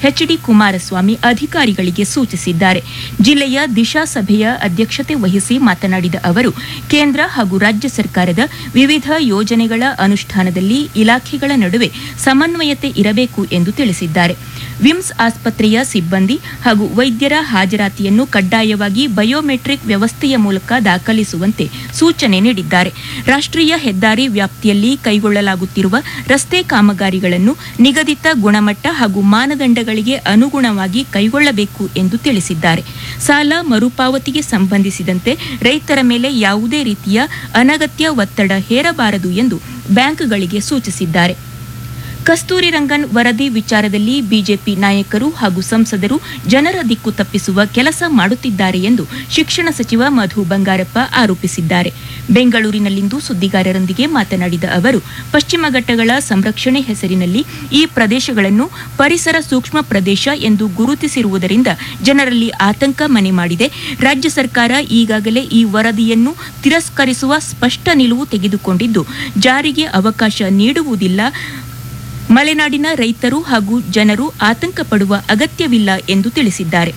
H D Kumaraswamy ಅಧಿಕಾರಿಗಳಿಗೆ ಸೂಚಿಸಿದ್ದಾರೆ ಜಿಲ್ಲೆಯ ದಿಶಾ ಸಭೆಯ ಅಧ್ಯಕ್ಷತೆ ವಹಿಸಿ ಮಾತನಾಡಿದ ಅವರು ಕೇಂದ್ರ ಹಾಗೂ ರಾಜ್ಯ ಸರ್ಕಾರದ ವಿವಿಧ ಯೋಜನೆಗಳ ಅನುಷ್ಠಾನದಲ್ಲಿ ಇಲಾಖೆಗಳ ನಡುವೆ ಸಮನ್ವಯತೆ ಇರಬೇಕು ಎಂದು ತಿಳಿಸಿದ್ದಾರೆ ವಿಮ್ಸ್ ಆಸ್ಪತ್ರೆಯ ಸಿಬ್ಬಂದಿ ಹಾಗೂ ವೈದ್ಯರ ಹಾಜರಾತಿಯನ್ನು ಕಡ್ಡಾಯವಾಗಿ ಬಯೋಮೆಟ್ರಿಕ್ ವ್ಯವಸ್ಥೆಯ ಮೂಲಕ ದಾಖಲಿಸುವಂತೆ ಸೂಚನೆ ನೀಡಿದ್ದಾರೆ ರಾಷ್ಟ್ರೀಯ ಹೆದ್ದಾರಿ ವ್ಯಾಪ್ತಿಯಲ್ಲಿ ಕೈಗೊಳ್ಳಲಾಗುತ್ತಿರುವ ರಸ್ತೆ ಕಾಮಗಾರಿಗಳನ್ನು ನಿಗದಿತ ಗುಣಮಟ್ಟ ಹಾಗೂ ಮಾನದಂಡಗಳಿಗೆ ಅನುಗುಣವಾಗಿ ಕೈಗೊಳ್ಳಬೇಕು ಎಂದು ತಿಳಿಸಿದ್ದಾರೆ ಸಾಲ ಮರುಪಾವತಿಗೆ ಸಂಬಂಧಿಸಿದಂತೆ ರೈತರ ಮೇಲೆ ಯಾವುದೇ ರೀತಿಯ ಅನಗತ್ಯ ಒತ್ತಡ ಹೇರಬಾರದು ಎಂದು ಬ್ಯಾಂಕ್ಗಳಿಗೆ ಸೂಚಿಸಿದ್ದಾರೆ ಕಸ್ತೂರಿ ರಂಗನ್ ವರದಿ ವಿಚಾರದಲ್ಲಿ ಬಿಜೆಪಿ ನಾಯಕರು ಹಾಗೂ ಸಂಸದರು ಜನರ ದಿಕ್ಕು ತಪ್ಪಿಸುವ ಕೆಲಸ ಮಾಡುತ್ತಿದ್ದಾರೆ ಎಂದು ಶಿಕ್ಷಣ ಸಚಿವ ಮಧು ಬಂಗಾರಪ್ಪ ಆರೋಪಿಸಿದ್ದಾರೆ ಬೆಂಗಳೂರಿನಲ್ಲಿಂದು ಸುದ್ದಿಗಾರರೊಂದಿಗೆ ಮಾತನಾಡಿದ ಅವರು ಪಶ್ಚಿಮ ಘಟ್ಟಗಳ ಸಂರಕ್ಷಣೆ ಹೆಸರಿನಲ್ಲಿ ಈ ಪ್ರದೇಶಗಳನ್ನು ಪರಿಸರ ಸೂಕ್ಷ್ಮ ಪ್ರದೇಶ ಎಂದು ಗುರುತಿಸಿರುವುದರಿಂದ ಜನರಲ್ಲಿ ಆತಂಕ ಮನೆ ಮಾಡಿದೆ ರಾಜ್ಯ ಸರ್ಕಾರ ಈಗಾಗಲೇ ಈ ವರದಿಯನ್ನು ತಿರಸ್ಕರಿಸುವ ಸ್ಪಷ್ಟ ನಿಲುವು ತೆಗೆದುಕೊಂಡಿದ್ದು ಜಾರಿಗೆ ಅವಕಾಶ ನೀಡುವುದಿಲ್ಲ ಮಲೆನಾಡಿನ ರೈತರು ಹಾಗೂ ಜನರು ಆತಂಕ ಪಡುವ ಅಗತ್ಯವಿಲ್ಲ ಎಂದು ತಿಳಿಸಿದ್ದಾರೆ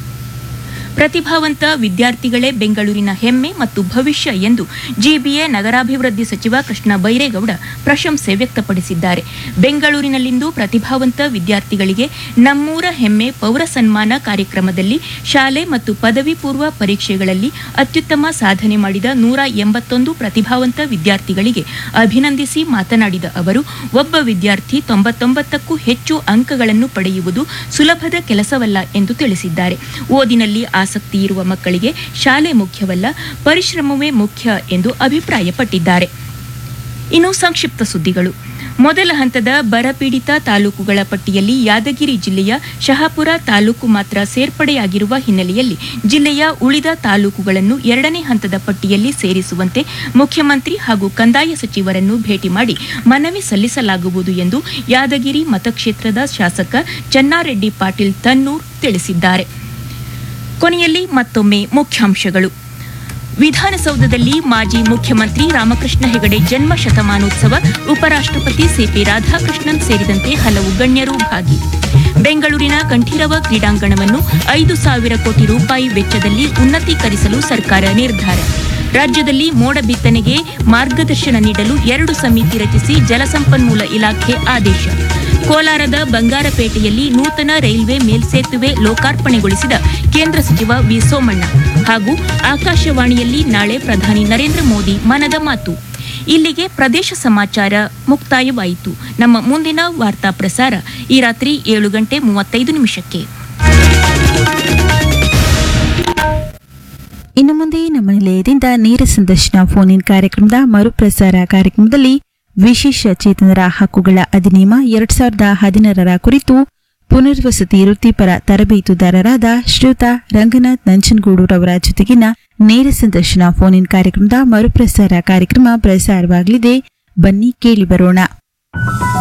ಪ್ರತಿಭಾವಂತ ವಿದ್ಯಾರ್ಥಿಗಳೇ ಬೆಂಗಳೂರಿನ ಹೆಮ್ಮೆ ಮತ್ತು ಭವಿಷ್ಯ ಎಂದು ಜಿಬಿಎ ನಗರಾಭಿವೃದ್ಧಿ ಸಚಿವ ಕೃಷ್ಣ ಬೈರೇಗೌಡ ಪ್ರಶಂಸೆ ವ್ಯಕ್ತಪಡಿಸಿದ್ದಾರೆ ಬೆಂಗಳೂರಿನಲ್ಲಿಂದು ಪ್ರತಿಭಾವಂತ ವಿದ್ಯಾರ್ಥಿಗಳಿಗೆ ನಮ್ಮೂರ ಹೆಮ್ಮೆ ಪೌರ ಸನ್ಮಾನ ಕಾರ್ಯಕ್ರಮದಲ್ಲಿ ಶಾಲೆ ಮತ್ತು ಪದವಿ ಪೂರ್ವ ಪರೀಕ್ಷೆಗಳಲ್ಲಿ ಅತ್ಯುತ್ತಮ ಸಾಧನೆ ಮಾಡಿದ ನೂರ ಎಂಬತ್ತೊಂದು ಪ್ರತಿಭಾವಂತ ವಿದ್ಯಾರ್ಥಿಗಳಿಗೆ ಅಭಿನಂದಿಸಿ ಮಾತನಾಡಿದ ಅವರು ಒಬ್ಬ ವಿದ್ಯಾರ್ಥಿ ತೊಂಬತ್ತೊಂಬತ್ತಕ್ಕೂ ಹೆಚ್ಚು ಅಂಕಗಳನ್ನು ಪಡೆಯುವುದು ಸುಲಭದ ಕೆಲಸವಲ್ಲ ಎಂದು ತಿಳಿಸಿದ್ದಾರೆ ಓದಿನಲ್ಲಿ ಆಸಕ್ತಿ ಇರುವ ಮಕ್ಕಳಿಗೆ ಶಾಲೆ ಮುಖ್ಯವಲ್ಲ ಪರಿಶ್ರಮವೇ ಮುಖ್ಯ ಎಂದು ಅಭಿಪ್ರಾಯಪಟ್ಟಿದ್ದಾರೆ ಇನ್ನು ಸಂಕ್ಷಿಪ್ತ ಸುದ್ದಿಗಳು ಮೊದಲ ಹಂತದ ಬರಪೀಡಿತ ತಾಲೂಕುಗಳ ಪಟ್ಟಿಯಲ್ಲಿ ಯಾದಗಿರಿ ಜಿಲ್ಲೆಯ ಶಹಾಪುರ ತಾಲೂಕು ಮಾತ್ರ ಸೇರ್ಪಡೆಯಾಗಿರುವ ಹಿನ್ನೆಲೆಯಲ್ಲಿ ಜಿಲ್ಲೆಯ ಉಳಿದ ತಾಲೂಕುಗಳನ್ನು ಎರಡನೇ ಹಂತದ ಪಟ್ಟಿಯಲ್ಲಿ ಸೇರಿಸುವಂತೆ ಮುಖ್ಯಮಂತ್ರಿ ಹಾಗೂ ಕಂದಾಯ ಸಚಿವರನ್ನು ಭೇಟಿ ಮಾಡಿ ಮನವಿ ಸಲ್ಲಿಸಲಾಗುವುದು ಎಂದು ಯಾದಗಿರಿ ಮತಕ್ಷೇತ್ರದ ಶಾಸಕ ಚನ್ನಾರೆಡ್ಡಿ ಪಾಟೀಲ್ ತನ್ನೂರ್ ತಿಳಿಸಿದ್ದಾರೆ ಕೊನೆಯಲ್ಲಿ ಮತ್ತೊಮ್ಮೆ ಮುಖ್ಯಾಂಶಗಳು ವಿಧಾನಸೌಧದಲ್ಲಿ ಮಾಜಿ ಮುಖ್ಯಮಂತ್ರಿ ರಾಮಕೃಷ್ಣ ಹೆಗಡೆ ಜನ್ಮ ಶತಮಾನೋತ್ಸವ ಉಪರಾಷ್ಟ್ರಪತಿ ಸಿಪಿ ರಾಧಾಕೃಷ್ಣನ್ ಸೇರಿದಂತೆ ಹಲವು ಗಣ್ಯರು ಭಾಗಿ ಬೆಂಗಳೂರಿನ ಕಂಠೀರವ ಕ್ರೀಡಾಂಗಣವನ್ನು ಐದು ಸಾವಿರ ಕೋಟಿ ರೂಪಾಯಿ ವೆಚ್ಚದಲ್ಲಿ ಉನ್ನತೀಕರಿಸಲು ಸರ್ಕಾರ ನಿರ್ಧಾರ ರಾಜ್ಯದಲ್ಲಿ ಮೋಡ ಬಿತ್ತನೆಗೆ ಮಾರ್ಗದರ್ಶನ ನೀಡಲು ಎರಡು ಸಮಿತಿ ರಚಿಸಿ ಜಲಸಂಪನ್ಮೂಲ ಇಲಾಖೆ ಆದೇಶ ಕೋಲಾರದ ಬಂಗಾರಪೇಟೆಯಲ್ಲಿ ನೂತನ ರೈಲ್ವೆ ಮೇಲ್ಸೇತುವೆ ಲೋಕಾರ್ಪಣೆಗೊಳಿಸಿದ ಕೇಂದ್ರ ಸಚಿವ ವಿ ಸೋಮಣ್ಣ ಹಾಗೂ ಆಕಾಶವಾಣಿಯಲ್ಲಿ ನಾಳೆ ಪ್ರಧಾನಿ ನರೇಂದ್ರ ಮೋದಿ ಮನದ ಮಾತು ಇಲ್ಲಿಗೆ ಪ್ರದೇಶ ಸಮಾಚಾರ ಮುಕ್ತಾಯವಾಯಿತು ನಮ್ಮ ಮುಂದಿನ ವಾರ್ತಾ ಪ್ರಸಾರ ಈ ರಾತ್ರಿ ಏಳು ಗಂಟೆ ಮೂವತ್ತೈದು ನಿಮಿಷಕ್ಕೆ ಇನ್ನು ಮುಂದೆ ನಮ್ಮ ನಿಲಯದಿಂದ ನೇರ ಸಂದರ್ಶನ ಫೋನ್ ಇನ್ ಕಾರ್ಯಕ್ರಮದ ಮರುಪ್ರಸಾರ ಕಾರ್ಯಕ್ರಮದಲ್ಲಿ ವಿಶೇಷ ಚೇತನರ ಹಕ್ಕುಗಳ ಅಧಿನಿಯಮ ಎರಡ್ ಸಾವಿರದ ಹದಿನಾರರ ಕುರಿತು ಪುನರ್ವಸತಿ ವೃತ್ತಿಪರ ತರಬೇತುದಾರರಾದ ಶ್ರೀಯುತ ರಂಗನಾಥ್ ನಂಜನಗೂಡೂರವರ ಜೊತೆಗಿನ ನೇರ ಸಂದರ್ಶನ ಫೋನ್ ಇನ್ ಕಾರ್ಯಕ್ರಮದ ಮರುಪ್ರಸಾರ ಕಾರ್ಯಕ್ರಮ ಪ್ರಸಾರವಾಗಲಿದೆ ಬನ್ನಿ ಕೇಳಿ ಬರೋಣ